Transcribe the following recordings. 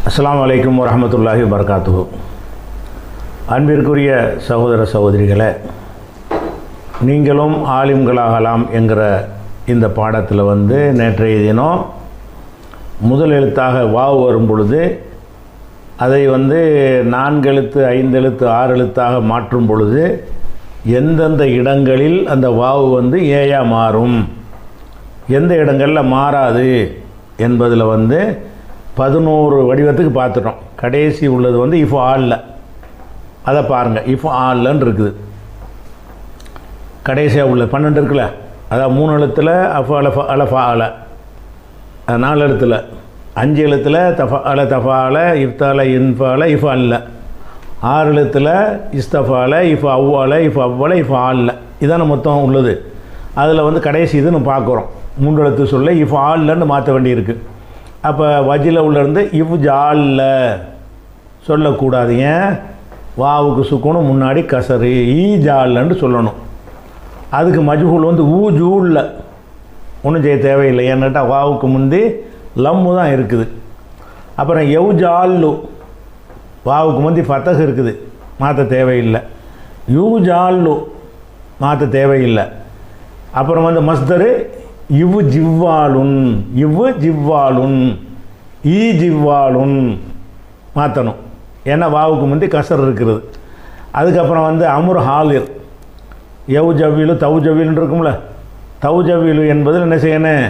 அஸ்ஸலாமு அலைக்கும் வரஹமத்துல்லாஹி வபரகாத்துஹு அன்பிற்குரிய சகோதர சகோதரிகளே நீங்களும் ஆலிம்களாகலாம் என்கிற இந்த பாடத்தில் வந்து நேற்றைய தினம் முதல் எழுத்தாக வாவ் வரும் பொழுது அதை வந்து நான்கு எழுத்து ஐந்து எழுத்து ஆறு எழுத்தாக மாற்றும் பொழுது எந்தெந்த இடங்களில் அந்த வாவு வந்து ஏயா மாறும் எந்த இடங்களில் மாறாது என்பதில் வந்து பதினோரு வடிவத்துக்கு பார்த்துட்டோம் கடைசி உள்ளது வந்து இஃப் ஆலில் அதை பாருங்கள் இஃப் ஆல்லன்னு இருக்குது கடைசியாக உள்ளது பன்னெண்டு இருக்குல்ல அதான் மூணு எழுத்தில் அஃப் அலஃப அலஃபா அல அது நாலு எழுத்தில் அஞ்சு எழுத்தில் தஃபா அல தஃபா அல இஃப்தால இன்ஃபால இஃப் அல்ல ஆறு எழுத்தில் இஸ்தஃபால இஃப் அவ்வால இஃப் அவ்வள இஃப் ஆல்ல இதான மொத்தம் உள்ளது அதில் வந்து கடைசி இது நம்ம பார்க்குறோம் மூன்று எழுத்து சொல்ல இஃப் ஆல்லன்னு மாற்ற வேண்டியிருக்கு அப்போ வஜில உள்ளேருந்து இவ் ஜால்ல சொல்லக்கூடாது ஏன் வாவுக்கு சுக்கணும் முன்னாடி கசரு ஈ ஜால்லன்னு சொல்லணும் அதுக்கு மஜ்ஹூல் வந்து ஊ ஜூலில் ஒன்றும் செய்ய தேவையில்லை ஏன்னாட்டா வாவுக்கு முந்தி லம்மு தான் இருக்குது அப்புறம் எவ் ஜால்லு வாவுக்கு முந்தி ஃபத்தகு இருக்குது மாற்ற தேவையில்லை யூ ஜால்லு மாற்ற தேவையில்லை அப்புறம் வந்து மஸ்தரு இவ்வு ஜிவ்வாலுன் இவ்வு ஜிவ்வாலுன் ஈ ஜிவ்வாலுன் மாற்றணும் ஏன்னா வாவுக்கு முந்தி கசர் இருக்கிறது அதுக்கப்புறம் வந்து அமுர் ஹாலிர் எவ் ஜவ்விலு தவ் ஜவ்விலுன்னு இருக்கும்ல தவ் ஜவ்விலு என்பதில் என்ன செய்யணும்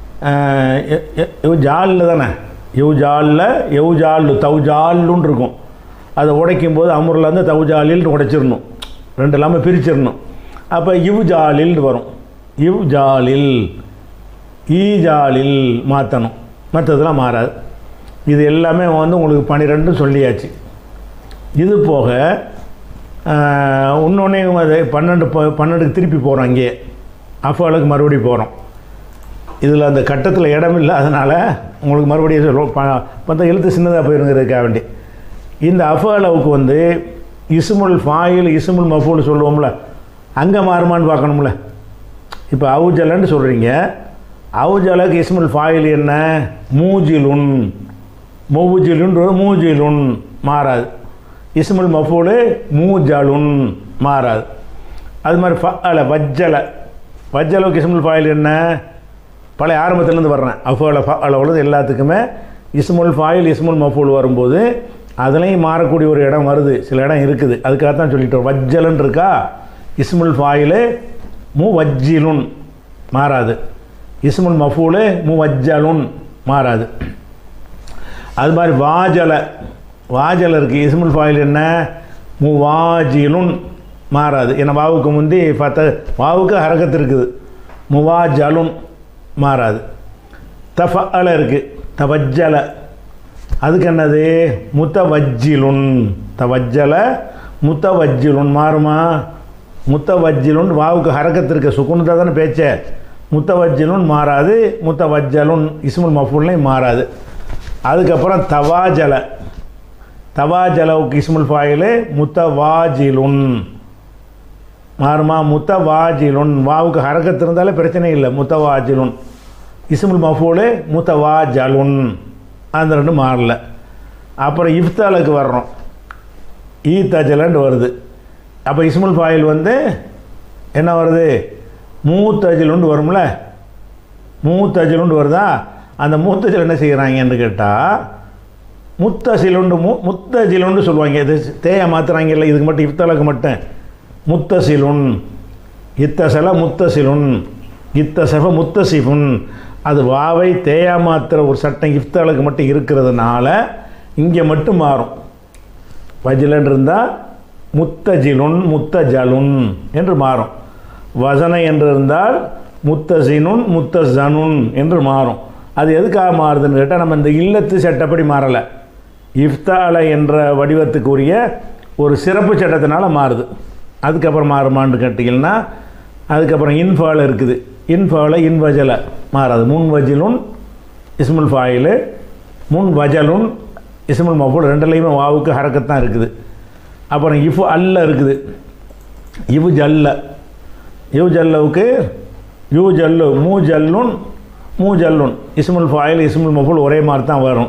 எவ் ஜாலில் தானே எவ் ஜாலில் எவ் ஜாலு தவ் ஜாலுன்னு இருக்கும் அதை உடைக்கும் போது அமுரில் தவ் ஜாலில் உடைச்சிடணும் ரெண்டு இல்லாமல் பிரிச்சிடணும் அப்போ இவ் ஜாலில் வரும் இவ் ஜாலில் ஈ ஜாலில் மாற்றணும் மற்றதெல்லாம் மாறாது இது எல்லாமே வந்து உங்களுக்கு பன்னிரெண்டு சொல்லியாச்சு இது போக இன்னொன்னே அது பன்னெண்டு ப- பன்னெண்டுக்கு திருப்பி போகிறோம் இங்கே அஃபாலுக்கு மறுபடியும் போகிறோம் இதில் அந்த கட்டத்தில் இடம் இல்லை அதனால் உங்களுக்கு மறுபடியும் சொல்லுவோம் ப பார்த்தா எழுத்து சின்னதாக போயிருங்கிறதுக்காக வேண்டி இந்த அஃபாலவுக்கு வந்து இசுமுல் ஃபாயில் இசுமுல் மஃபூல் சொல்லுவோம்ல அங்கே மாறுமான்னு பார்க்கணும்ல இப்போ அவுஜலன்னு சொல்கிறீங்க அவுஜலுக்கு இஸ்முல் ஃபாயில் என்ன மூஜிலுன் மூஜிலுன் மூஜிலுன் மாறாது இஸ்முல் மஃபூலு மூஜலுன் மாறாது அது மாதிரி ஃபஅல வஜ்ஜல வஜ்ஜலுக்கு இஸ்முல் ஃபாயில் என்ன பழைய ஆரம்பத்துலேருந்து வர்றேன் அஃபோல ஃபஅல உள்ளது எல்லாத்துக்குமே இஸ்முல் ஃபாயில் இஸ்முல் மஃபூல் வரும்போது அதுலேயும் மாறக்கூடிய ஒரு இடம் வருது சில இடம் இருக்குது அதுக்காக தான் சொல்லிட்டோம் வஜ்ஜலன் இருக்கா இஸ்முல் ஃபாயிலு மு வஜ்ஜிலுன் மாறாது இஸ்முல் மஃபூலு மு வஜ்ஜலுன் மாறாது அது மாதிரி வாஜல வாஜல இருக்குது இஸ்முல் ஃபாயில் என்ன மு வாஜிலுன் மாறாது ஏன்னா வாவுக்கு முந்தி ஃபத்த வாவுக்கு ஹரக்கத்து இருக்குது முவாஜலுன் மாறாது தஃபஅல இருக்குது தவஜ்ஜல அதுக்கு என்னது முத்தவஜ்ஜிலுன் தவஜ்ஜல முத்தவஜ்ஜிலுன் மாறுமா முத்தவஜ்ஜிலுன் வாவுக்கு ஹரக்கத்து இருக்க சுக்குனு தானே பேச்சே முத்தவஜ்ஜிலுன் மாறாது முத்தவஜ்ஜலுன் இஸ்முல் மஃபூல்லையும் மாறாது அதுக்கப்புறம் தவாஜல தவாஜலவுக்கு இஸ்முல் ஃபாயிலு முத்தவாஜிலுன் மாறுமா முத்தவாஜிலுன் வாவுக்கு ஹரக்கத்து இருந்தாலே பிரச்சனை இல்லை முத்தவாஜிலுன் இஸ்முல் மஃபூலு முத்தவாஜலுன் அந்த ரெண்டு மாறல அப்புறம் இஃப்தாலுக்கு வர்றோம் ஈ தஜலன்னு வருது அப்போ இஸ்முல் ஃபாயில் வந்து என்ன வருது மூத்தஜிலுண்டு வரும்ல மூத்தஜிலுண்டு வருதா அந்த மூத்தஜில் என்ன செய்கிறாங்கன்னு கேட்டால் முத்தசிலுண்டு மு முத்தஜிலுண்டு சொல்லுவாங்க இது தேய மாத்துறாங்கல்ல இதுக்கு மட்டும் இஃப்தாலுக்கு மட்டும் முத்தசிலுன் இத்தசல முத்தசிலுன் இத்தசஃப முத்தசிஃபுன் அது வாவை தேயா மாத்திர ஒரு சட்டம் இஃப்தாலுக்கு மட்டும் இருக்கிறதுனால இங்கே மட்டும் மாறும் வஜிலன் இருந்தால் முத்தஜிலுன் முத்தஜலுன் என்று மாறும் வசனை என்று இருந்தால் முத்தசினுன் முத்தசனுன் என்று மாறும் அது எதுக்காக மாறுதுன்னு கேட்டால் நம்ம இந்த இல்லத்து சட்டப்படி மாறலை இஃப்தால என்ற வடிவத்துக்குரிய ஒரு சிறப்பு சட்டத்தினால மாறுது அதுக்கப்புறம் மாறுமான்னு கேட்டிங்கன்னா அதுக்கப்புறம் இன்ஃபால் இருக்குது இன்ஃபாவில் இன்வஜல மாறாது முன் வஜிலுன் இஸ்முல் ஃபாயிலு முன் வஜலுன் இஸ்முல் மஃபூல் ரெண்டுலேயுமே வாவுக்கு ஹரக்கத்தான் இருக்குது அப்புறம் இஃபு அல்ல இருக்குது இவு ஜல்ல இவு ஜல்லவுக்கு யூ ஜல்லு மூ ஜல்லுன் மூ ஜல்லுன் இஸ்முல் ஃபாயில் இஸ்முல் மஃபூல் ஒரே மாதிரி தான் வரும்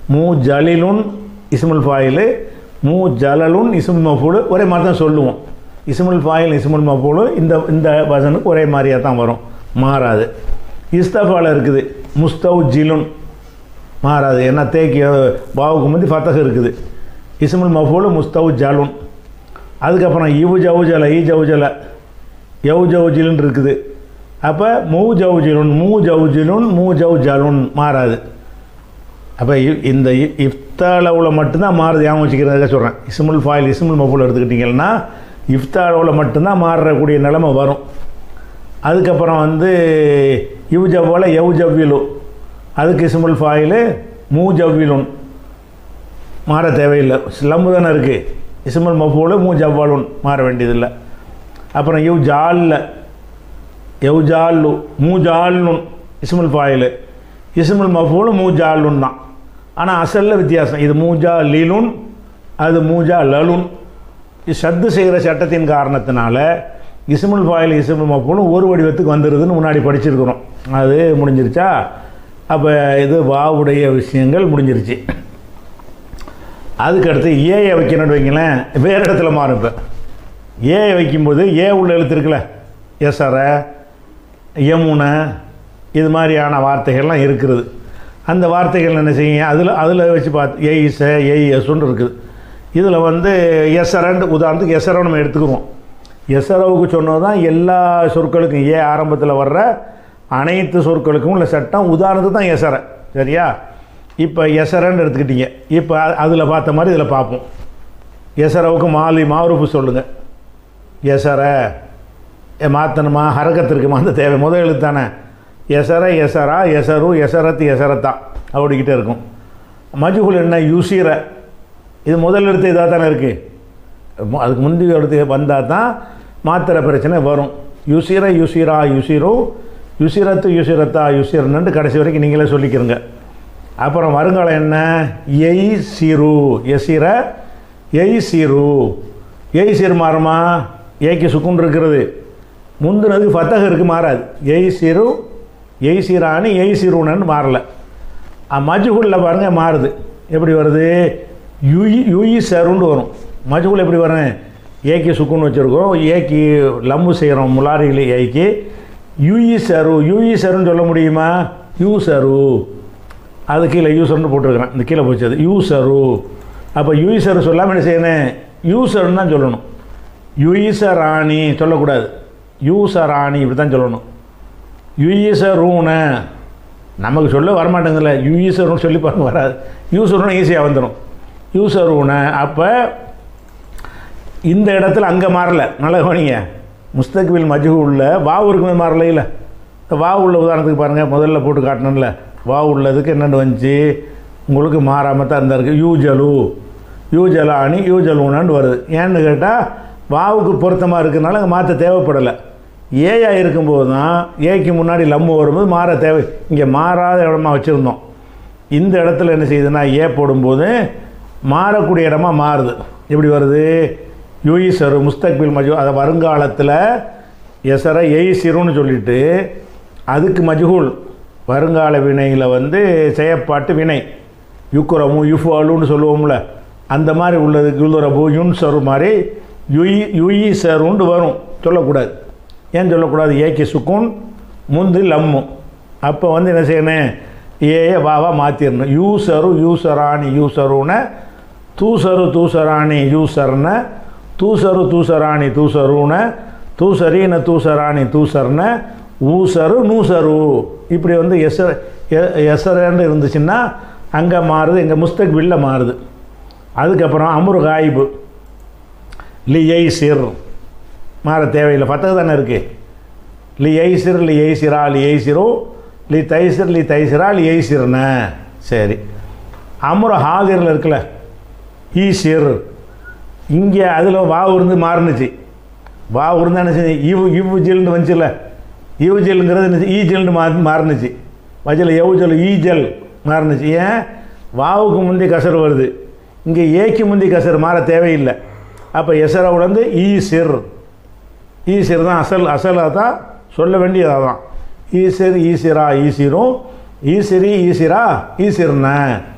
மூ ஜலிலுன் இஸ்முல் ஃபாயிலு மூ ஜலலுன் இஸ்முல் மஃபூலு ஒரே மாதிரி தான் சொல்லுவோம் இஸ்முல் ஃபாயில் இஸ்முல் மஃபூலு இந்த இந்த வசனுக்கு ஒரே மாதிரியாக தான் வரும் மாறாது இஸ்தஃபால இருக்குது முஸ்தவ் ஜிலுன் மாறாது ஏன்னா தேக்கி பாவுக்கு முந்தி ஃபத்தக இருக்குது இஸ்முல் மஃபூலு முஸ்தவ் ஜலுன் அதுக்கப்புறம் இவு ஜவுஜல ஈ ஜவுஜல யவு ஜவுஜிலுன் இருக்குது அப்போ மூ ஜவுஜிலுன் மூ ஜவுஜிலுன் மூ ஜவு ஜலுன் மாறாது அப்போ இந்த இ- இஃப்தாலவில் மட்டும்தான் மாறுது ஞாபகம் வச்சுக்கிறதுக்காக சொல்கிறேன் இஸ்முல் ஃபாயில் இஸ்முல் மஃபூல் எடுத்துக்கிட்டிங்கன்னா இஃப்தாலவில் மட்டும்தான் மாறக்கூடிய நிலைமை வரும் அதுக்கப்புறம் வந்து இவ் ஜவ்வால எவ் ஜவ்விலு அதுக்கு இஸ்முல் ஃபாயிலு மூ ஜவ்விலுன் மாற தேவையில்லை ஸ்லம்பு தானே இருக்குது இஸ்முல் மஃபூலு மூ ஜவ்வாலுன் மாற வேண்டியதில்லை அப்புறம் இவ் ஜால்ல எவ் ஜால்லு மூ ஜால்னுன் இஸ்முல் ஃபாயிலு இஸ்முல் மஃபூலு மூ ஜால்லுன் தான் ஆனால் அசல்ல வித்தியாசம் இது மூஜா லீலுன் அது மூஜா லலுன் இது சத்து செய்கிற சட்டத்தின் காரணத்தினால இஸ்முல் ஃபாயில் இஸ்முல் மஃபூலும் ஒரு வடிவத்துக்கு வந்துடுதுன்னு முன்னாடி படிச்சிருக்கிறோம் அது முடிஞ்சிருச்சா அப்போ இது வாவுடைய விஷயங்கள் முடிஞ்சிருச்சு அதுக்கடுத்து ஏயை வைக்கணும்னு வைங்களேன் வேறு இடத்துல மாறும் இப்போ ஏயை வைக்கும்போது ஏ உள்ள எழுத்து இருக்குல்ல எசர யமுனை இது மாதிரியான வார்த்தைகள்லாம் இருக்கிறது அந்த வார்த்தைகள் என்ன செய்யும் அதில் அதில் வச்சு பார்த்து எய்ச எய் எஸ்ன்னு இருக்குது இதில் வந்து எசரண்டு உதாரணத்துக்கு எசரை நம்ம எடுத்துக்கிறோம் எசரவுக்கு சொன்னது தான் எல்லா சொற்களுக்கும் ஏ ஆரம்பத்தில் வர்ற அனைத்து சொற்களுக்கும் உள்ள சட்டம் உதாரணத்துக்கு தான் எசரை சரியா இப்போ எசரன்னு எடுத்துக்கிட்டீங்க இப்போ அதில் பார்த்த மாதிரி இதில் பார்ப்போம் எசரவுக்கு மாலி மாறுப்பு சொல்லுங்கள் எசர மாற்றணுமா ஹரக்கத்து மாற்ற தேவை முதல் எழுத்து தானே எசர எசரா எசரு எசரத்து எசரத்தா அப்படிக்கிட்டே இருக்கும் மஜுகுல் என்ன யுசிர இது முதல் எழுத்து இதாக தானே இருக்குது அதுக்கு முந்தைய எழுத்து வந்தால் தான் மாத்திரை பிரச்சனை வரும் யுசிர யுசிரா யுசிரு யுசிரத்து யுசிரத்தா யுசிரன்னு கடைசி வரைக்கும் நீங்களே சொல்லிக்கிறங்க அப்புறம் வருங்காலம் என்ன எய் சிறு எசிர எய் சிறு எய் சிறு மாறுமா ஏக்கு சுக்குன் இருக்கிறது முந்தினதுக்கு ஃபத்தக இருக்கு மாறாது எய் சிறு எய் சிறான்னு எய் சிறுனன்னு மாறல மஜுகுலில் பாருங்கள் மாறுது எப்படி வருது யுயி யுயி சருன்னு வரும் மஜுகுல் எப்படி வரும் ஏக்கி சுக்குன்னு வச்சுருக்கோம் ஏக்கி லம்பு செய்கிறோம் முலாரியில் ஏக்கி யுயி சரு யுயி சருன்னு சொல்ல முடியுமா யூ சரு அது கீழே யூசர்னு போட்டிருக்கிறேன் இந்த கீழே போச்சு அது யூசரு அப்போ யூசர் சொல்லாமல் என்ன செய்யணும் யூசர்னு தான் சொல்லணும் யுயிசராணி சொல்லக்கூடாது யூசராணி இப்படி தான் சொல்லணும் யுயிசரூன நமக்கு சொல்ல வரமாட்டேங்குதுல்ல யுயிசருன்னு சொல்லி பாருங்க வராது யூசருன்னு ஈஸியாக வந்துடும் யூசரூன அப்போ இந்த இடத்துல அங்கே மாறல நல்ல கவனிங்க முஸ்தக்வில் மஜ்ஹு உள்ள வாவு இருக்குமே மாறல இல்லை இந்த வாவு உள்ள உதாரணத்துக்கு பாருங்கள் முதல்ல போட்டு காட்டணும்ல வாவு உள்ளதுக்கு என்னென்னு வந்துச்சு உங்களுக்கு மாறாமல் தான் இருந்தா இருக்குது யூஜலு யூஜலானி யூஜலூனான்னு வருது ஏன்னு கேட்டால் வாவுக்கு பொருத்தமாக இருக்கிறதுனால அங்கே மாற்ற தேவைப்படலை ஏயா இருக்கும்போது தான் ஏக்கு முன்னாடி லம்மு வரும்போது மாற தேவை இங்கே மாறாத இடமா வச்சுருந்தோம் இந்த இடத்துல என்ன செய்யுதுன்னா ஏ போடும்போது மாறக்கூடிய இடமா மாறுது எப்படி வருது யூஇசரு முஸ்தக்பில் மஜு அதை வருங்காலத்தில் எசர எய்சிருன்னு சொல்லிட்டு அதுக்கு மஜ்ஹூல் வருங்கால வினையில் வந்து செயற்பாட்டு வினை யுக்குரமு யுஃபாலுன்னு சொல்லுவோம்ல அந்த மாதிரி உள்ளதுக்கு யுல்ரபு யுன் சரு மாதிரி யுயி யுயி சருன்னு வரும் சொல்லக்கூடாது ஏன் சொல்லக்கூடாது ஏகே சுக்குன் முந்து லம்மு அப்போ வந்து என்ன செய்யணும் ஏய வாவா மாற்றிடணும் யூசரு யூசராணி யூசருன தூசரு தூசராணி யூசர்ன தூசரு தூசராணி தூசருன தூசரீன தூசராணி தூசர்ன ஊசரு நூசரு இப்படி வந்து எசர் எசரன்னு இருந்துச்சுன்னா அங்கே மாறுது இங்கே முஸ்தக்பில்ல மாறுது அதுக்கப்புறம் அமுரு காயிபு லி ஐ சிர் மாற தேவையில்லை பத்தது தானே இருக்குது லி ஐசிர் லி ஐசிரா லி ஐசிரோ லி தைசிர் லி தைசிரா லி ஐசிர்ன சரி அமுர ஹாதிரில் இருக்குல்ல ஈசிர் இங்கே அதில் வாவு இருந்து மாறுனுச்சு வாவு இருந்தா என்ன செஞ்சு இவு இவு ஜெல்னு வந்துச்சுல்ல இவு ஜெல்ங்கிறது என்ன ஈ ஜெல்னு மா மாறுனுச்சு வஜல் எவு ஜெல் ஈ ஜெல் மாறுனுச்சு ஏன் வாவுக்கு முந்தி கசர் வருது இங்கே ஏக்கு முந்தி கசர் மாற தேவையில்லை அப்போ எசரை உணர்ந்து ஈ சிர் ஈசிர் தான் அசல் அசலாக தான் சொல்ல வேண்டியது அதான் ஈசிர் ஈசிரா ஈசிரும் ஈசிரி ஈசிரா ஈசிர்ன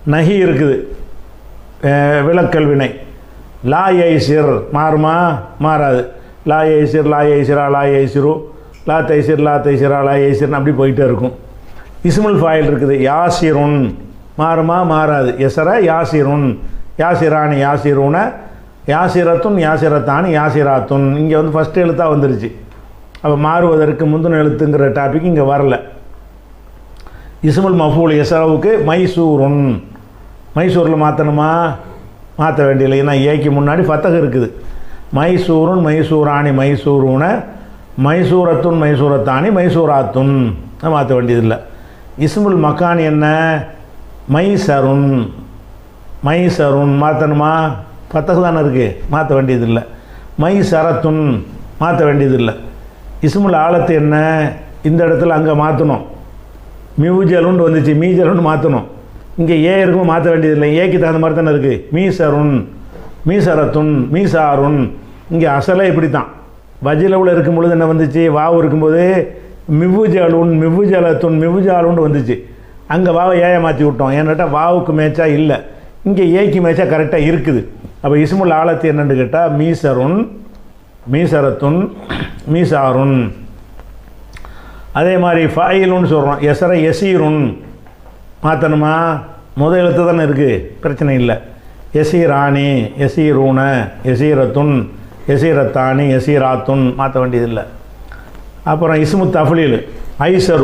நகி இருக்குது அஹ் விலக்கல் வினை லா ஐசிர் மாறுமா மாறாது லா ஐசிர் லா ஐசிரா லா ஐசிரு லா தைசிர் லா தைசிரா லா ஐசிர்னு அப்படி போயிட்டே இருக்கும் இஸ்முல் ஃபாயில் இருக்குது யாசிருன் மாறுமா மாறாது எசர யாசிருன் யாசிரானி யாசிருன யாசிரத்துன் யாசிரத்தானி யாசிராத்துன் இங்கே வந்து ஃபஸ்ட் எழுத்தாக வந்துருச்சு அப்போ மாறுவதற்கு முந்தின எழுத்துங்கிற டாபிக் இங்கே வரல இஸ்முல் மஃபூல் எசரவுக்கு மைசூருன் மைசூரில் மாற்றணுமா மாற்ற வேண்டியதில்லை ஏன்னா ஏக்கு முன்னாடி ஃபத்தக இருக்குது மைசூருன் மைசூராணி மைசூருன மைசூரத்துன் மைசூரத்தானி மைசூராத்துன் மாற்ற வேண்டியதில்லை இஸ்முல் மக்கான் என்ன மைசருன் மைசருன் மாற்றணுமா பத்தகு தானே இருக்குது மாற்ற வேண்டியதில்லை மைசரத்துன் மாற்ற வேண்டியதில்லை இஸ்முல் ஆழத்து என்ன இந்த இடத்துல அங்கே மாற்றணும் மியூஜலுன்னு வந்துச்சு மீஜலுன்னு மாற்றணும் இங்கே ஏ இருக்கும் மாற்ற வேண்டியதில்லை ஏக்கு தகுந்த மாதிரி தானே இருக்குது மீசருன் மீசரத்துன் மீசாருன் இங்கே அசலே இப்படி தான் வஜிலவில் இருக்கும் பொழுது என்ன வந்துச்சு வாவு இருக்கும்போது மிவுஜலுன் மிவுஜலத்துன் மிவுஜாலுன்னு வந்துச்சு அங்கே வாவை ஏய மாற்றி விட்டோம் ஏன்னாட்டா வாவுக்கு மேய்ச்சா இல்லை இங்கே ஏக்கு மேய்ச்சா கரெக்டாக இருக்குது அப்போ இஸ்முல் ஆழத்து என்னன்னு கேட்டால் மீசருன் மீசரத்துன் மீசாருன் அதே மாதிரி ஃபாயிலுன்னு சொல்கிறோம் எசர எசீருன் மாற்றணுமா முத எழுத்து தானே இருக்குது பிரச்சனை இல்லை எசீராணி எசீரூன எசீரத்துன் எசீரத்தானி எசீராத்துன் மாற்ற வேண்டியதில்லை அப்புறம் இஸ்மு தஃலீல் ஐசரு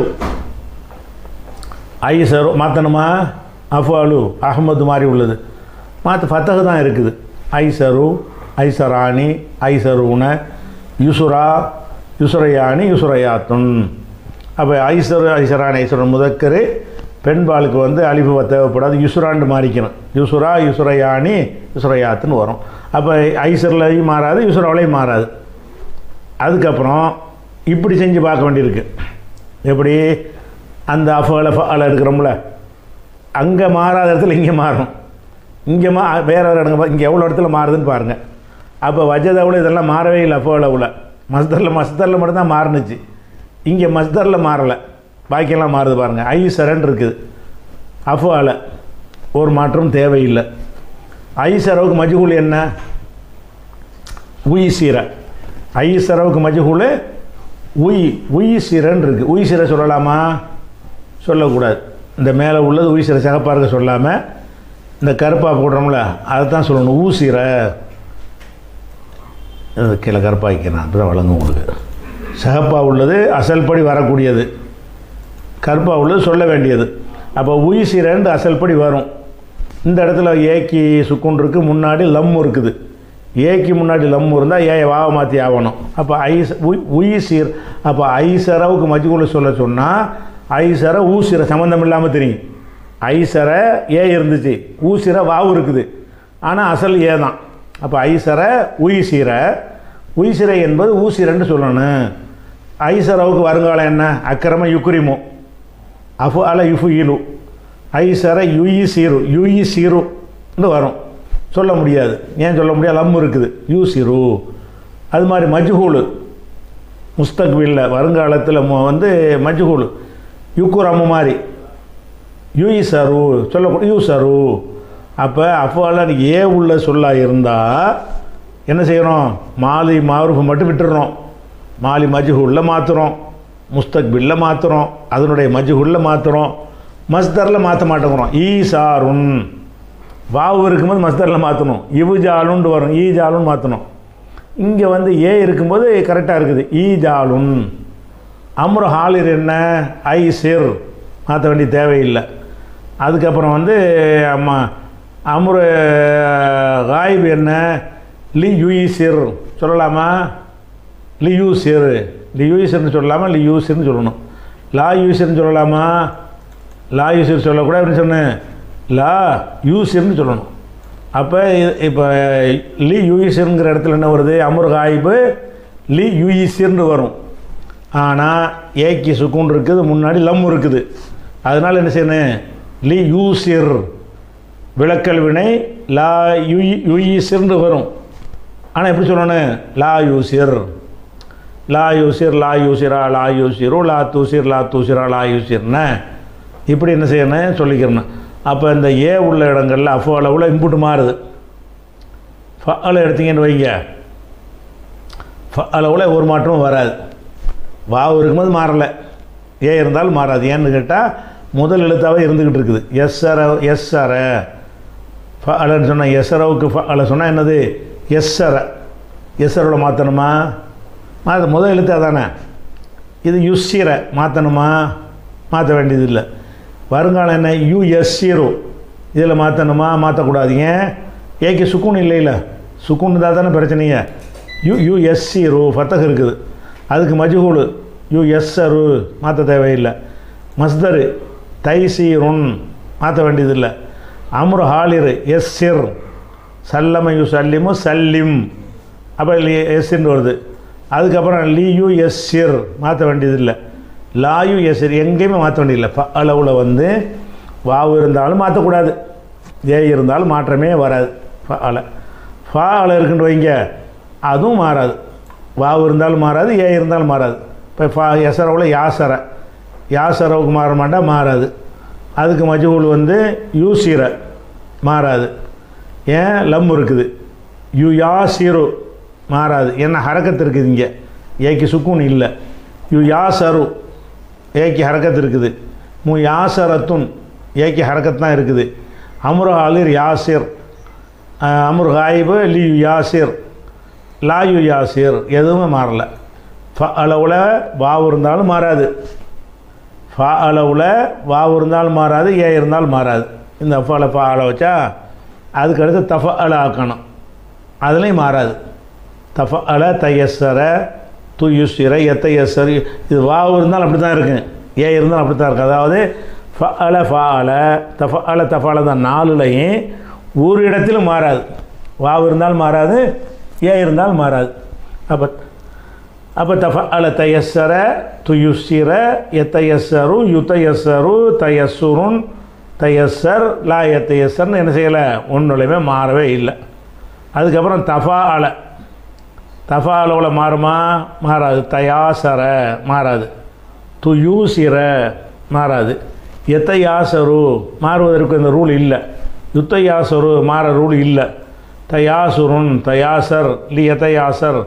ஐசரு மாற்றணுமா அஃபாலு அகமது மாதிரி உள்ளது மாற்ற ஃபத்தகு தான் இருக்குது ஐசரு ஐசராணி ஐசரூன யுசுரா யுசுரையானி யுசுரையாத்துன் அப்போ ஐசரு ஐசராணி ஐசரன் முதக்கரு பெண்பாலுக்கு வந்து அழிவு தேவைப்படாது யுசுராண்டு மாறிக்கணும் யுசுரா யுசுரையானி யுசுரையாத்துன்னு வரும் அப்போ ஐசர்லையும் மாறாது யுசுராவிலையும் மாறாது அதுக்கப்புறம் இப்படி செஞ்சு பார்க்க வேண்டியிருக்கு எப்படி அந்த அஃபால ஃபால இருக்கிறோம்ல அங்கே மாறாத இடத்துல இங்கே மாறும் இங்கே மா வேற ஒரு இடங்க இங்கே எவ்வளோ இடத்துல மாறுதுன்னு பாருங்கள் அப்போ வஜதாவில் இதெல்லாம் மாறவே இல்லை அஃபாலவில் மஸ்தரில் மஸ்தரில் மட்டும்தான் மாறுனுச்சு இங்கே மஸ்தரில் மாறலை பாக்கியெல்லாம் மாறுது பாருங்கள் ஐ சரன் இருக்குது அஃபால ஒரு மாற்றம் தேவையில்லை ஐ சரவுக்கு மஜ்ஹூல் என்ன உய் சீர ஐ சரவுக்கு மஜ்ஹூல் உய் உய் சீரன் இருக்குது உய் சீரை சொல்லலாமா சொல்லக்கூடாது இந்த மேலே உள்ளது உய் சீரை சகப்பாக இருக்க சொல்லாமல் இந்த கருப்பாக போடுறோம்ல அதை தான் சொல்லணும் ஊசிரை இது கீழே கருப்பாய்க்கிறேன் அப்படி தான் வழங்கும் உங்களுக்கு சகப்பாக உள்ளது அசல்படி வரக்கூடியது கருப்பாக உள்ளது சொல்ல வேண்டியது அப்போ உயிசிரண்டு அசல்படி வரும் இந்த இடத்துல ஏக்கி சுக்குன் இருக்கு முன்னாடி லம் இருக்குது ஏக்கு முன்னாடி லம் இருந்தால் ஏ வாவை மாற்றி ஆகணும் அப்போ ஐஸ் உயிசீர் அப்போ ஐசரவுக்கு மஜ்கூல சொல்ல சொன்னால் ஐசர ஊசிர சம்மந்தம் இல்லாமல் தெரியும் ஐசர ஏ இருந்துச்சு ஊசிர வாவு இருக்குது ஆனால் அசல் ஏ தான் அப்போ ஐசர உயிசீர உயிசிரை என்பது ஊசிரன்னு சொல்லணும் ஐசரவுக்கு வருங்காலம் என்ன அக்கிரம யுக்ரிமு அஃபு அல யுஃபு இலு ஐசர யுயி சீரு யுயி சீருன்னு வரும் சொல்ல முடியாது ஏன் சொல்ல முடியாது லம் இருக்குது யூ சிறு அது மாதிரி மஜ்ஹூலு முஸ்தக்பில்ல வருங்காலத்தில் மு- வந்து மஜ்ஹூல் யுக்குரமு மாதிரி யூஇ சரு சொல்ல யூ சரு அப்போ அஃபால ஏ உள்ள சொல்லா இருந்தால் என்ன செய்கிறோம் மாலி மாருஃபு மட்டும் விட்டுடுறோம் மாலி மஜ்ஹூலில் மாற்றுறோம் முஸ்தக்பில்ல மாற்றுறோம் அதனுடைய மஜ்ஹூலில் மாற்றுறோம் மஸ்தரில் மாற்ற மாட்டேங்கிறோம் ஈசாருன் வாவு இருக்கும்போது மஸ்தரில் மாற்றணும் இவு ஜாலுன்னு வரும் ஈ ஜாலுன்னு மாற்றணும் இங்கே வந்து ஏ இருக்கும்போது கரெக்டாக இருக்குது ஈ ஜாலுன் அம்ரு ஹாலிர் என்ன ஐ சிர் மாற்ற வேண்டிய தேவையில்லை அதுக்கப்புறம் வந்து அம்மா அம்ரு காயிப் என்ன லி யுஇ சிர் சொல்லலாமா லி யூ சிர் லி யூ சிர்னு சொல்லலாமா லி யூ சிர்னு சொல்லணும் லா யூ சிர்னு சொல்லலாமா லா யூ சிர் சொல்லக்கூடாது அப்படின்னு சொன்னேன் லா யூ சிர்னு சொல்லணும் அப்போ இப்போ லி யூஇசிர்ங்கிற இடத்துல என்ன வருது அமர் காயிபு லி யூஇசிர்னு வரும் ஆனால் ஏக்கி சுக்குன் இருக்குது முன்னாடி லம் இருக்குது அதனால் என்ன செய்யணும் லி யூசிர் விளக்கல் வினை லா யு யுயிசிர்னு வரும் ஆனால் எப்படி சொல்லணும் லா யூசிர் லா யூசிர் லா யூசிரா லா யூசிரு லா தூசிர் லா தூசிரா லா யூசிர்னு இப்படி என்ன செய்யணும் சொல்லிக்கிறணும் அப்போ இந்த ஏ உள்ள இடங்கள்ல அஃபோ அளவில் இம்புட்டு மாறுது ஃப அளவு எடுத்தீங்கன்னு வைங்க ஃப அளவில் ஒரு மாற்றமும் வராது வாவு இருக்கும்போது மாறலை ஏ இருந்தாலும் மாறாது ஏன்னு கேட்டால் முதல் எழுத்தாவே இருந்துக்கிட்டு இருக்குது எஸ் அர எஸ் அர ஃப அலன்னு சொன்னால் எஸ்அரவுக்கு ஃப அல சொன்னால் என்னது எஸ் அர எஸ்அரோட மாற்றணுமா மாற்ற முதல் எழுத்து அதானே இது யுஸ்ஸிர மாற்றணுமா மாற்ற வேண்டியதில்லை வருங்காலம் என்ன யுஎஸ்ஸிரு இதில் மாற்றணுமா மாற்றக்கூடாது ஏன் ஏக்கு சுக்குன் இல்லைல்ல சுக்குன் தான் தானே பிரச்சனையே யு யுஎஸ்ஸிரு ஃபத்தக இருக்குது அதுக்கு மஜ்ஹூலு யுஎஸ்ஸரு மாற்ற தேவையில்லை மஸ்தரு தைசீருன் மாற்ற வேண்டியதில்லை அம்ரு ஹாலிரு எஸ்ஸிர் சல்லம யு சல்லிமு சல்லிம் அப்போ எஸ்ன்னு வருது அதுக்கப்புறம் லியு எஸ்ஸிர் மாற்ற வேண்டியதில்லை லாயு எஸ்ஸிர் எங்கேயுமே மாற்ற வேண்டியதில்லை ஃப அளவில் வந்து வாவு இருந்தாலும் மாற்றக்கூடாது ஏ இருந்தாலும் மாற்றமே வராது ஃப அல ஃபா அல இருக்குன்னு வைங்க அதுவும் மாறாது வாவு இருந்தாலும் மாறாது ஏ இருந்தாலும் மாறாது இப்போ ஃபா எசரவில் யாசர யாசரவுக்கு மாற மாட்டா மாறாது அதுக்கு மஜ்ஹூல் வந்து யூசிர மாறாது ஏன் லம் இருக்குது யு யாசிரு மாறாது ஏன்னா ஹரக்கத்து இருக்குது இங்கே ஏக்கு சுக்கூன் இல்லை யு யாசரு ஏக்கு ஹரக்கத்து இருக்குது மு யாசரத்துன் ஏக்கு ஹரக்கத் தான் இருக்குது அம்ரு அலிர் யாசிர் அஹ், அம்ரு ஹாயிபு லி யு யாசிர் லா யு யாசிர் எதுவுமே மாறல ஃப அளவில் வாவு இருந்தாலும் மாறாது ஃபா அளவில் வாவு இருந்தாலும் மாறாது ஏ இருந்தாலும் மாறாது இந்த அஃபால ஃபா அல வச்சா அதுக்கு அடுத்து தஃப அல ஆக்கணும் அதுலேயும் மாறாது தஃப அல தையஸ்ஸர துயுஸ்ஸிர எத்தையஸ்ஸர் இது வாவு இருந்தாலும் அப்படி தான் இருக்குங்க ஏ இருந்தாலும் அப்படி தான் இருக்கு அதாவது ஃப அல ஃபா அல தஃப அல தஃப அல தான் நாலுலையும் ஒரு இடத்திலும் மாறாது வாவு இருந்தாலும் மாறாது ஏ இருந்தாலும் மாறாது அப்போ அப்போ தஃப அல தயஸ்ஸர துயுஸ்ஸிர எத்தையஸ்ஸரு யுத்தையஸ்ஸரு தயஸ்ஸுருன் தயஸ்ஸர் லா எத்தையஸ்ஸர்னு என்ன செய்யலை ஒன்றுலையுமே மாறவே இல்லை அதுக்கப்புறம் தஃபா அல தஃபா அளவில் மாறுமா மாறாது தயாசர மாறாது துயூசிர மாறாது எத்தையாசரு மாறுவதற்கு இந்த ரூல் இல்லை யுத்தையாசரு மாற ரூல் இல்லை தயாசுருன் தயாசர் லி எத்தையாசர்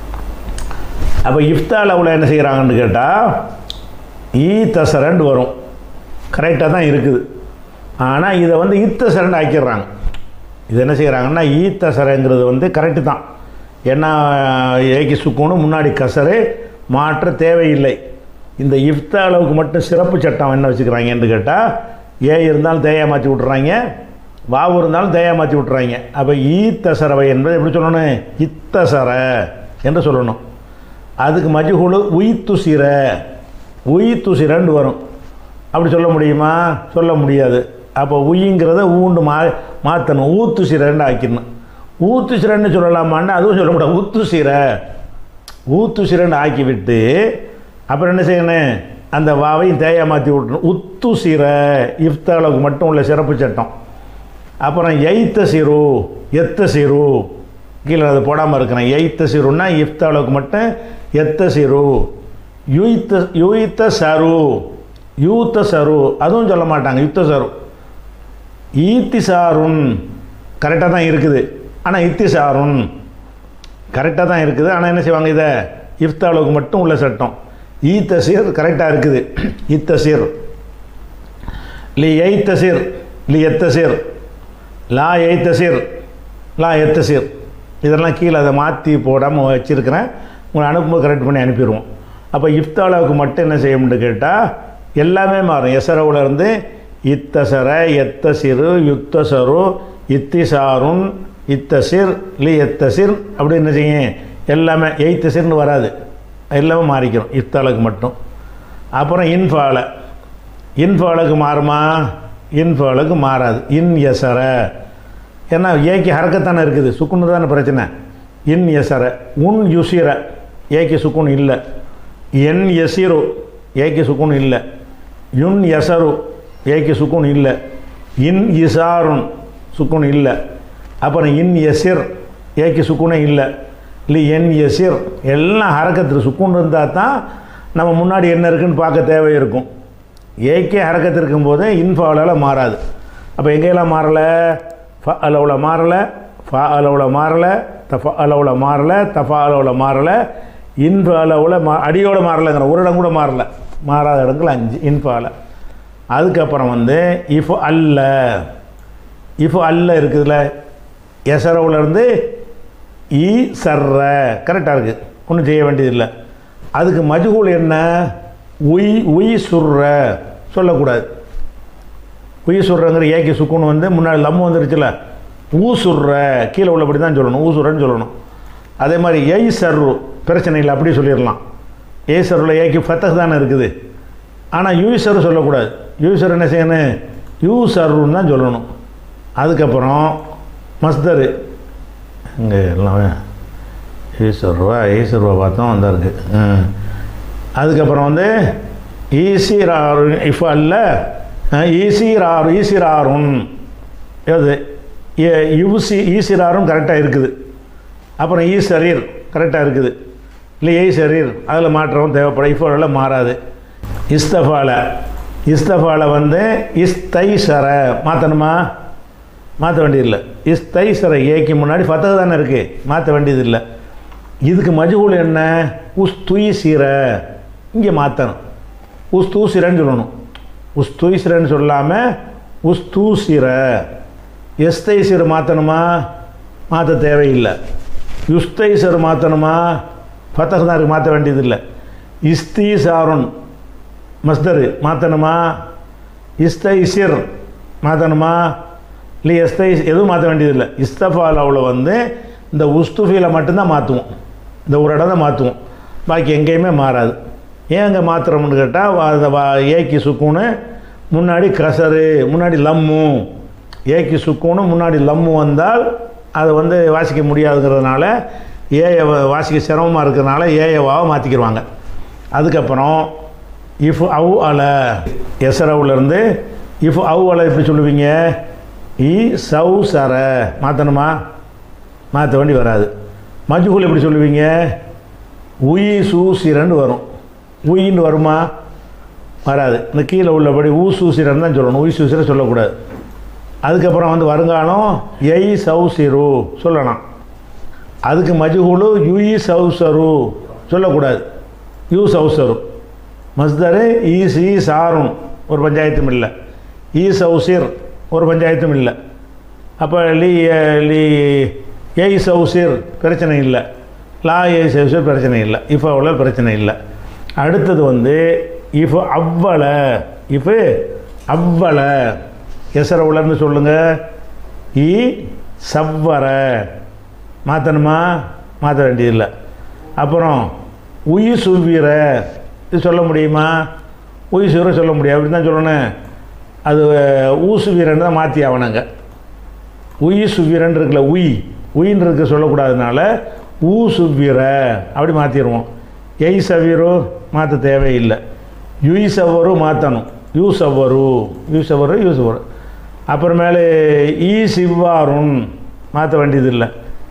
அப்போ இஃப்தா அளவில் என்ன செய்கிறாங்கன்னு கேட்டால் ஈ தசரண்டு வரும் கரெக்டாக தான் இருக்குது ஆனால் இதை வந்து இத்தசரண்டு ஆக்கிடுறாங்க இது என்ன செய்கிறாங்கன்னா ஈ தசரங்கிறது வந்து கரெக்டு தான் ஏன்னா ஏகி சுக்குன்னு முன்னாடி கசரு மாற்ற தேவையில்லை இந்த இஃப்தா அளவுக்கு மட்டும் சிறப்பு சட்டம் என்ன வச்சுக்கிறாங்கன்னு கேட்டால் ஏ இருந்தாலும் தேயா மாற்றி விட்றாங்க வாவு இருந்தாலும் தேயா மாற்றி விட்றாங்க அப்போ ஈ தசரவை என்பது எப்படி சொல்லணும் இத்தசர என்று சொல்லணும் அதுக்கு மஜ்ஹூலு உயித்துசிர உயித்துசிரன்னு வரும் அப்படி சொல்ல முடியுமா சொல்ல முடியாது அப்போ உயிங்கிறத ஊண்டு மா மாற்றணும் ஊத்துசிரன்னு ஆக்கிடணும் ஊத்துசிரன்னு சொல்லலாமான்னு அதுவும் சொல்ல முடியாது ஊத்துசிர ஊத்துசிரன்னு ஆக்கி விட்டு அப்புறம் என்ன செய்யணும் அந்த வாவையும் தேயா மாற்றி விட்டணும் உத்துசிர இஃப்தாளுக்கு மட்டும் உள்ள சிறப்பு சட்டம் அப்புறம் எய்த்த சிறு எத்த சிறு கீழே அது போடாமல் இருக்கிறேன் எய்த்த சிறுன்னா இஃப்தாளுக்கு மட்டும் எத்த சிறு யுய்த்த யுய்த்த சரு யூத்த சரு அதுவும் சொல்ல மாட்டாங்க யுத்த சரு ஈத்திசாருன் கரெக்டாக தான் இருக்குது ஆனால் இத்திசாருன் கரெக்டாக தான் இருக்குது ஆனால் என்ன செய்வாங்க இதை இஃப்தாளுக்கு மட்டும் உள்ள சட்டம் ஈத்தசீர் கரெக்டாக இருக்குது இத்தசீர் லி எய்த்தசீர் லி எத்தசீர் லா எய்த்தசீர் லா எத்தசீர் இதெல்லாம் கீழே அதை மாற்றி போடாமல் வச்சுருக்கிறேன் உங்களை அனுப்பும்போது கரெக்ட் பண்ணி அனுப்பிடுவோம் அப்போ இஃப்தாளாவுக்கு மட்டும் என்ன செய்யணும்னு கேட்டால் எல்லாமே மாறும் எசரவுல இருந்து இத்தசர எத்தசிறு யுத்தசரு இத்திசாருன் இத்தசிர் லி எத்தசிர் அப்படி என்ன செய்யும் எல்லாமே எய்த்தசிர்னு வராது எல்லாமே மாறிக்கிறோம் இஃப்தாளுக்கு மட்டும் அப்புறம் இன்ஃபால இன்ஃபாலுக்கு மாறுமா இன்ஃபாலுக்கு மாறாது இன் எசர ஏன்னா ஏக்கு ஹரக்கத்தானே இருக்குது சுக்குன்னு தானே பிரச்சனை இன் எசர உன் யுசிர ஏக்கு சுக்குன் இல்லை என் எசிரு ஏக்கு சுக்குன் இல்லை யுன் எசரு ஏக்கு சுக்குன் இல்லை இன் இசாருன் சுக்குன் இல்லை அப்புறம் இன் எசிர் ஏக்கு சுக்குனே இல்லை இல்லை என் எசிர் எல்லாம் ஹரக்கத்தில் சுக்குன் இருந்தால் தான் நம்ம முன்னாடி என்ன இருக்குன்னு பார்க்க தேவை இருக்கும் ஏக்கே ஹரக்கத்து இருக்கும்போது இன்ஃபாலால் மாறாது அப்போ எங்கெல்லாம் மாறலை ஃப அளவில் மாறலை ஃப அளவில் மாறலை தஃப அளவில் மாறலை தஃபா அளவில் மாறலை இன்ப அளவில் மா அடியோட மாறலைங்கிற ஒரு இடம் கூட மாறல மாறாத இடங்கள் அஞ்சு இன்பால அதுக்கப்புறம் வந்து இஃப் அல்ல இஃப் அல்ல இருக்குதுல்ல எசரவுலேருந்து ஈ சர்ற கரெக்டாக இருக்குது ஒன்றும் செய்ய வேண்டியதில்லை அதுக்கு மஜ்ஹூல் என்ன உய் உய் சுர்ற சொல்லக்கூடாது உய் சுர்றங்கிற ஏக்கி சுக்குன்னு வந்து முன்னாடி லம்மு வந்துருச்சுல ஊ சுர்ற கீழே உள்ளபடி தான் சொல்லணும் ஊ சுர்றன்னு சொல்லணும் அதே மாதிரி எய் சர்ரு பிரச்சனை இல்லை அப்படி சொல்லிடலாம் ஏய் சர்ரில் ஏக்கி ஃபத்தக் தானே இருக்குது ஆனால் யூ சர்ரு சொல்லக்கூடாது யூ சர் என்ன செய்யணும் யூ சர்ருன்னு தான் சொல்லணும் அதுக்கப்புறம் மஸ்தரு இங்கே எல்லாமே ஈஸ்வரூவா ஈஸ்வரூவா பார்த்தோம் வந்தா இருக்கு ம். அதுக்கப்புறம் வந்து ஈசிராரு இஃப் அல்ல ஈசிராரு ஈசிராருன் எது ஏ- இவுசி ஈசிராரும் கரெக்டாக இருக்குது அப்புறம் ஈ சரீர் கரெக்டாக இருக்குது இல்லை ஏய் சரீர் அதில் மாற்றம் தேவைப்படும் இப்போ மாறாது இஸ்தஃபால இஸ்தஃபால வந்து இஸ்தைசர மாற்றணுமா மாற்ற வேண்டியதில்லை இஸ்தைசர ஏக்கு முன்னாடி ஃபத்தகு தானே இருக்குது மாற்ற வேண்டியதில்லை இதுக்கு மஜ்ஹூல் என்ன உஸ் துய்சிர இங்கே மாற்றணும் உஸ் தூசிரன்னு சொல்லணும் உஸ் துய்சிரன்னு சொல்லாமல் உஸ் தூசிர எஸ்தைசிர மாற்றணுமா மாற்ற தேவையில்லை யுஸ்தைசர் மாற்றணுமா ஃபத்தகு தான் இருக்கு மாற்ற வேண்டியதில்லை இஸ்தீசாருன் மஸ்தரு மாற்றணுமா இஸ்தைசிர் மாற்றணுமா இல்லை எஸ்தை எதுவும் மாற்ற வேண்டியதில்லை இஸ்தஃபாலாவில் வந்து இந்த உஸ்துஃபியில் மட்டும்தான் மாற்றுவோம் இந்த ஒரு இடம் தான் மாற்றுவோம் பாக்கி எங்கேயுமே மாறாது ஏன் அங்கே மாற்றுறோம்னு கேட்டால் அந்த வா- ஏக்கி சுக்கூனு முன்னாடி கசரு முன்னாடி லம்மு ஏக்கி சுக்கூனு முன்னாடி லம்மு வந்தால் அதை வந்து வாசிக்க முடியாதுங்கிறதுனால ஏயை வ- வாசிக்க சிரமமாக இருக்கிறதுனால ஏயவாவை மாற்றிக்கிடுவாங்க அதுக்கப்புறம் இஃப் அவு அல எசரவுலேருந்து இஃப் அவு அல எப்படி சொல்லுவீங்க இ சவு சர மாற்றணுமா மாற்ற வேண்டி வராது மஜ்ஹூல் எப்படி சொல்லுவீங்க உயி சூசிரன்னு வரும் உயின்னு வருமா வராது இந்த கீழே உள்ளபடி ஊ சூசிரன் தான் சொல்லணும் உய் சூசிர சொல்லக்கூடாது அதுக்கப்புறம் வந்து வருங்காலம் எய் சௌசிரு சொல்லலாம் அதுக்கு மஜ்ஹூலு யுயி சௌசரு சொல்லக்கூடாது யூ சௌசரு மஸ்தரு ஈ சி சாரும் ஒரு பஞ்சாயத்தும் இல்லை ஈ சௌசிர் ஒரு பஞ்சாயத்தும் இல்லை அப்போ லீ லீ ஏய் சௌசிர் பிரச்சனை இல்லை லா ஏய் சௌசிர் பிரச்சனை இல்லை இஃப் அவ்வளோ பிரச்சனை இல்லை அடுத்தது வந்து இஃப் அவ்வள இஃப் அவ்வள எசரவுலன்னு சொல்லுங்கள் ஈ சவ்வர மாற்றணுமா மாற்ற வேண்டியதில்லை அப்புறம் உயி சுவீர இது சொல்ல முடியுமா உயி சுவீர சொல்ல முடியும் அப்படி தான் சொல்லணும் அது ஊசு வீரன் தான் மாற்றி ஆகணுங்க உயி சுவீரன் இருக்குல்ல உய் உயின்னு இருக்க சொல்லக்கூடாதனால ஊ சுவீர அப்படி மாற்றிடுவோம் எய் சவீரோ மாற்ற தேவையில்லை யுய் சவரு மாற்றணும் யூ சவரு யூ சவரு யூ சவரு அப்புறமேலே ஈ சிவ்வாருன் மாற்ற வேண்டியதில்லை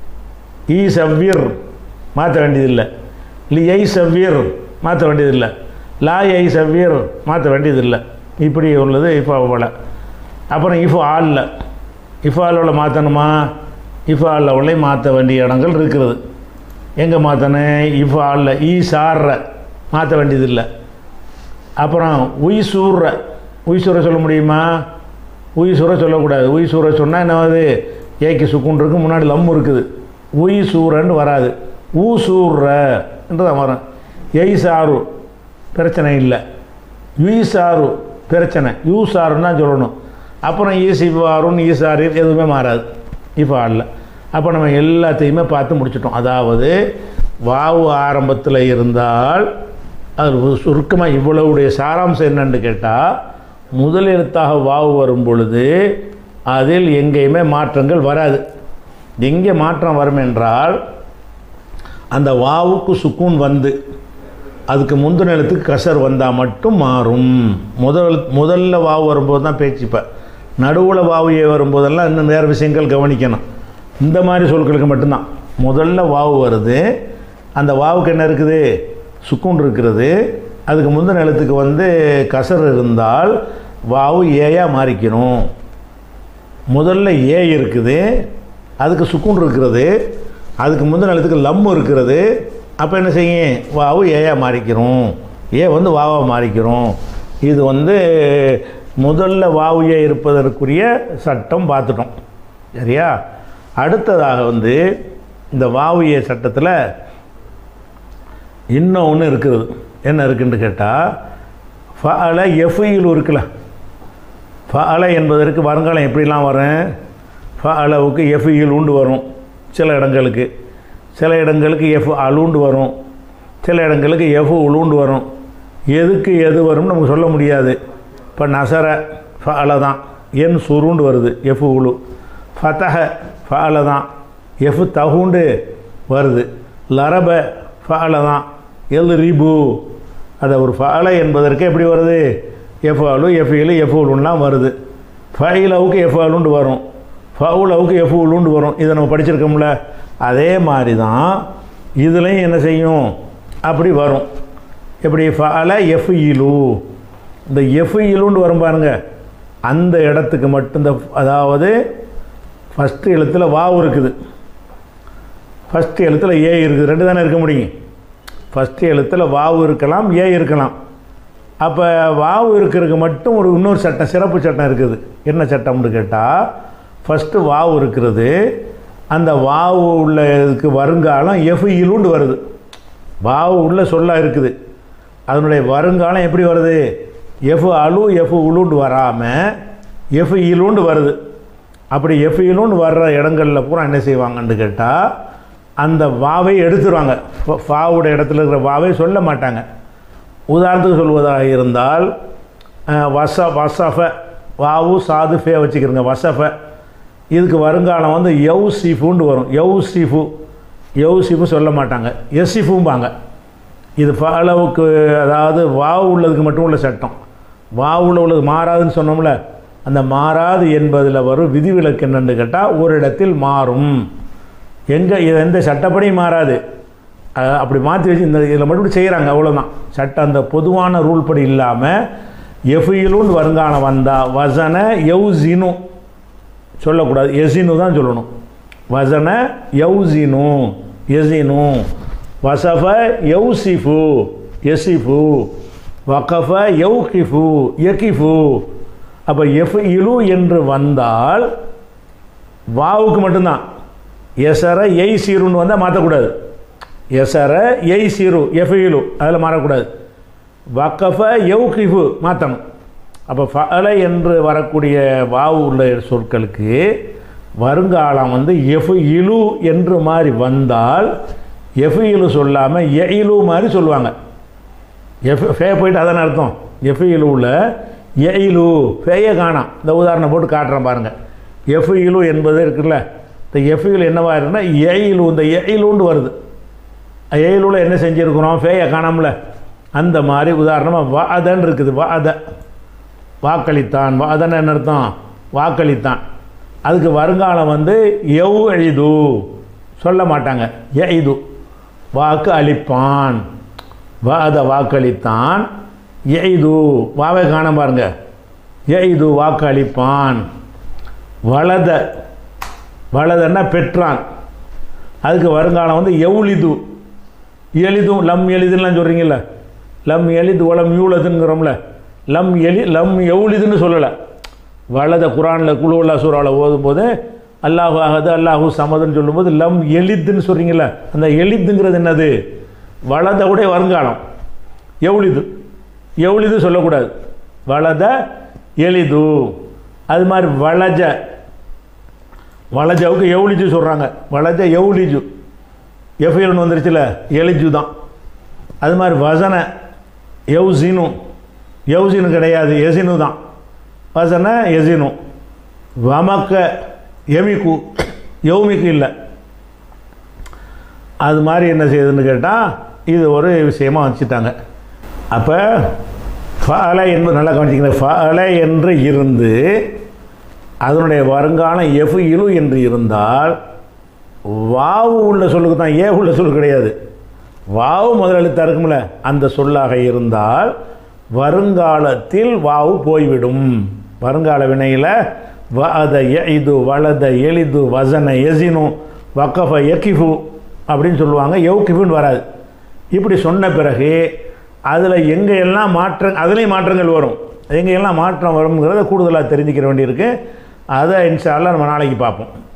ஈ சவ்வீர் மாற்ற வேண்டியதில்லை லி ஐ சவ்வீர் மாற்ற வேண்டியதில்லை லா ஐ சவ்வீர் மாற்ற வேண்டியதில்லை இப்படி உள்ளது இப்போ போல் அப்புறம் இஃப் ஆலில் இஃப் ஆலில் மாற்றணுமா இஃப் ஆலில் உள்ள மாற்ற வேண்டிய இடங்கள் இருக்கிறது எங்கே மாற்றணும் இஃப் ஆலில் ஈ சார்ற மாற்ற வேண்டியதில்லை அப்புறம் உய் சூர்ற உய் சூற சொல்ல முடியுமா உய் சூற சொல்லக்கூடாது உய் சூற சொன்னால் என்னது ஏக்கி சுக்குன் இருக்கு முன்னாடி லம் இருக்குது உய் சூரன்னு வராது ஊ சூர்ற என்று தான் வரும் எய் சாரு பிரச்சனை இல்லை யுய் சாரு பிரச்சனை யூ சாருன்னு தான் சொல்லணும் அப்புறம் ஈசிவாருன்னு ஈசாரிர் எதுவுமே மாறாது இப்போ ஆடல அப்போ நம்ம எல்லாத்தையுமே பார்த்து முடிச்சிட்டோம் அதாவது வாவு ஆரம்பத்தில் இருந்தால் அது சுருக்கமாக இவ்வளவுடைய சாராம்சம் என்னன்னு கேட்டால் முதல் எழுத்தாக வாவு வரும் பொழுது அதில் எங்கேயுமே மாற்றங்கள் வராது எங்கே மாற்றம் வரும் என்றால் அந்த வாவுக்கு சுக்கூன் வந்து அதுக்கு முந்தின எழுத்துக்கு கசர் வந்தால் மட்டும் மாறும் முதல் முதல்ல வாவு வரும்போது தான் பேச்சுப்ப நடுவில் வாவு ஏ வரும்போதெல்லாம் இன்னும் வேறு விஷயங்கள் கவனிக்கணும் இந்த மாதிரி சொற்களுக்கு மட்டும்தான் முதல்ல வாவு வருது அந்த வாவுக்கு என்ன இருக்குது சுக்கூன் இருக்கிறது அதுக்கு முந்தின எழுத்துக்கு வந்து கசர் இருந்தால் வாவு ஏயா மாறிக்கணும் முதல்ல ஏ இருக்குது அதுக்கு சுக்குன் இருக்கிறது அதுக்கு முந்தின எழுத்துக்கு லம் இருக்கிறது அப்போ என்ன செய்யும் வாவு ஏயா மாறிக்கிறோம் ஏ வந்து வாவா மாறிக்கிறோம் இது வந்து முதல்ல வாவு ஏ இருப்பதற்குரிய சட்டம் பார்த்துட்டோம் சரியா அடுத்ததாக வந்து இந்த வாவு ஏ சட்டத்தில் இன்னும் ஒன்று இருக்கிறது என்ன இருக்குன்னு கேட்டால் ஃபஅல எஃப்இல் இருக்குல்ல ஃபஅல என்பதற்கு வருங்காலம் எப்படிலாம் வரும் ஃபஅலவுக்கு எஃப்இல் உண்டு வரும் சில இடங்களுக்கு சில இடங்களுக்கு எஃப் அலுண்டு வரும் சில இடங்களுக்கு எஃப் உளுண்டு வரும் எதுக்கு எது வரும்னு நமக்கு சொல்ல முடியாது இப்போ நசர ஃபஅல தான் என் சுருண்டு வருது எஃப் உழு ஃபதஹ ஃபஅல தான் எஃப் தகுண்டு வருது லரப ஃபஅல தான் எல் ரிபு அதை ஒரு ஃபஅல என்பதற்கு எப்படி வருது எஃப் அலு எஃப் இலு எஃப் உலுலாம் வருது ஃபைலவுக்கு எஃப் அலுண்டு வரும் ஃபவுலவுக்கு எஃப் உலுண்டு வரும் இதை நம்ம படிச்சிருக்கோம்ல அதே மாதிரி தான் இதுலேயும் என்ன செய்யும் அப்படி வரும் எப்படி ஃபஅல எஃப் இலு இந்த எஃப் இலுன்னு வரும் பாருங்க அந்த இடத்துக்கு மட்டும் இந்த அதாவது ஃபஸ்ட்டு எழுத்தில் வாவு இருக்குது ஃபஸ்ட்டு எழுத்தில் ஏ இருக்குது ரெண்டு தானே இருக்க முடியும் ஃபஸ்ட்டு எழுத்தில் வாவு இருக்கலாம் ஏ இருக்கலாம் அப்போ வாவு இருக்கிறதுக்கு மட்டும் ஒரு இன்னொரு சட்டம் சிறப்பு சட்டம் இருக்குது என்ன சட்டம்னு கேட்டால் ஃபஸ்ட்டு வாவு இருக்கிறது அந்த வாவு உள்ள இதுக்கு வருங்காலம் எஃப் இலுண்டு வருது வாவு உள்ள சொல்ல இருக்குது அதனுடைய வருங்காலம் எப்படி வருது எஃப் அலு எஃப் உளுண்டு வராமல் எஃப் இலுண்டு வருது அப்படி எஃப் இலுண்டு வர்ற இடங்களில் பூரா என்ன செய்வாங்கன்னு கேட்டால் அந்த வாவை எடுத்துருவாங்க ஃப- ஃபாவோட இடத்துல இருக்கிற வாவை சொல்ல மாட்டாங்க உதாரணத்துக்கு சொல்வதாக இருந்தால் அஹ், வச வசஃப வாவு சாது ஃபே வச்சுக்கிறங்க வசஃப இதுக்கு வருங்காலம் வந்து யவ் சிஃபுன்னு வரும் யவ் சிஃபு யவ் சிஃபு சொல்ல மாட்டாங்க எஸ்ஸிஃபும்பாங்க இது அளவுக்கு அதாவது வாவு உள்ளதுக்கு மட்டும் உள்ள சட்டம் வாவுள்ள உள்ளது மாறாதுன்னு சொன்னோம்ல அந்த மாறாது என்பதில் வரும் விதிவிலக்கு என்னன்னு கேட்டால் ஒரு இடத்தில் மாறும் எங்கே இது எந்த சட்டப்படியும் மாறாது அஹ் அப்படி மாற்றி வச்சு இந்த இதில் மட்டும் செய்கிறாங்க அவ்வளோதான் சட்டம் அந்த பொதுவான ரூல் படி இல்லாமல் எஃப்இலுன்னு வருங்காலம் வந்தால் வசன எவ்சினு சொல்லக்கூடாது எசினு தான் சொல்லணும் வசன யௌசினு எசினு வசஃப யௌசிஃபு எசிஃபு வகஃப யௌகிஃபு யகிஃபு அப்போ எஃப் இலு என்று வந்தால் வாவுக்கு மட்டும்தான் எசர எய் சீருன்னு வந்தால் மாற்றக்கூடாது எசர எய் சீரு எஃப்இலு அதில் மாறக்கூடாது வக்கஃப யௌகிஃபு மாற்றணும் அப்போ ஃபஅல என்று வரக்கூடிய வாவு உள்ள சொற்களுக்கு வருங்காலம் வந்து எஃப் இலு என்று மாதிரி வந்தால் எஃப் இலு சொல்லாமல் எ இலு மாதிரி சொல்லுவாங்க எஃப் ஃபே போயிட்டு அதான அர்த்தம் எஃப் இலுவில் எ இலு ஃபேயை காணாம் இந்த உதாரணம் போட்டு காட்டுறேன் பாருங்கள் எஃப் இலு என்பது இருக்குல்ல இந்த எஃப் இலு என்னவா இருக்குன்னா எ இலு இந்த எ இலுன்னு வருது ஏழுல என்ன செஞ்சுருக்கிறோம் ஃபேயை காணாமல அந்த மாதிரி உதாரணமாக வாதன் இருக்குது வாத வாக்களித்தான் வாதன் என்ன அர்த்தம் வாக்களித்தான் அதுக்கு வருங்காலம் வந்து எவ் எழிது சொல்ல மாட்டாங்க எய்து வாக்கு அளிப்பான் வாத வாக்களித்தான் எய்து வாவை காண பாருங்க எய்து வாக்கு அளிப்பான் வலத வலதன்னா பெற்றான் அதுக்கு வருங்காலம் வந்து எவுளிது எளிதும் லம் எளிதுலாம் சொல்கிறீங்கல்ல லம் எளிது ஒலம் யூலதுங்கிறோம்ல லம் எலி லம் எவுளிதுன்னு சொல்லலை வலத குரானில் குழுவுல்லா சூறாவில் ஓதும்போது அல்லாஹு அகது அல்லாஹு சமதுன்னு சொல்லும்போது லம் எளிதுன்னு சொல்கிறீங்கல்ல அந்த எளிதுங்கிறது என்னது வலத உடைய வருங்காலம் எவுளிது எவுளிது சொல்லக்கூடாது வலத எளிது அது மாதிரி வளஜ வளஜாவுக்கு எவுளிஜு சொல்கிறாங்க வளஜ எவுளிஜு எஃப்எல்னு வந்துருச்சுல எலிஜு தான் அது மாதிரி வசன எவ்சினு எவ்சினு கிடையாது எசினு தான் வசன எசினு வமக்க எமிக்கு யௌமிக்கு இல்லை அது மாதிரி என்ன செய்யுதுன்னு கேட்டால் இது ஒரு விஷயமா வச்சுட்டாங்க அப்போ ஃபஅல என்பது நல்லா கவனிச்சிங்க ஃபஅல என்று இருந்து அதனுடைய வருங்காலம் எஃப் இலு என்று இருந்தால் வாவு உள்ள சொல்லுக்கு தான் ஏ உள்ள சொல் கிடையாது வாவு முதல் எழுத்தாக இருக்கும்ல அந்த சொல்லாக இருந்தால் வருங்காலத்தில் வாவு போய்விடும் வருங்கால வினையில் வ அத இது வலத எளிது வசன எசினு வக்கஃப யக்கிஃபு அப்படின்னு சொல்லுவாங்க யௌகிஃபுன்னு வராது இப்படி சொன்ன பிறகு அதில் எங்கே எல்லாம் மாற்றம் அதுலேயும் மாற்றங்கள் வரும் எங்கே எல்லாம் மாற்றம் வருங்கிறத கூடுதலாக தெரிஞ்சுக்கிற வேண்டியிருக்கு அதை இன்ஷா அல்லாஹ் நம்ம நாளைக்கு பார்ப்போம்